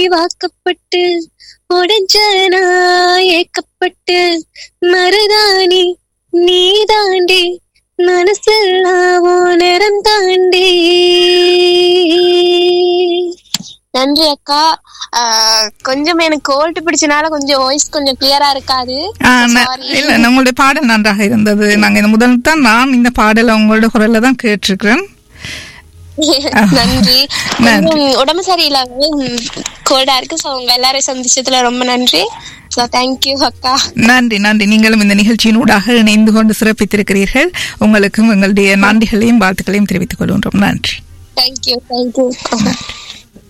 வாக்கப்பட்டு உடஞ்ச நான் ஏக்கப்பட்டு மருதாணி நீ தாண்டி மனசெல்லாவோ நேரம் தாண்டி நன்றி அக்கா ஆஹ் கொஞ்சம் எனக்கு கோல்ட் பிடிச்சனால கொஞ்சம் வாய்ஸ் கொஞ்சம் கிளியரா இருக்காது ஆ, ந- Sorry. இல்ல உங்களுடைய பாடல் நன்றாக இருந்தது நாங்க இந்த முதல் தான் நான் இந்த பாடலை உங்களோட குரல்ல தான் கேட்டிருக்கிறேன் நன்றி நன்றி. கொஞ்சம் உடம்பு சரியில்லாம கோல்டா இருக்கு சோ உங்க எல்லாரையும் சந்திச்சதுல ரொம்ப நன்றி சோ தேங்க்யூ அக்கா நன்றி நன்றி நீங்களும் இந்த நிகழ்ச்சியின் ஊடாக இணைந்து கொண்டு சிறப்பித்திருக்கிறீர்கள் உங்களுக்கும் எங்களுடைய நன்றிகளையும் வாழ்த்துக்களையும் தெரிவித்துக் கொள்கின்றோம் நன்றி தேங்க்யூ தேங்க்யூ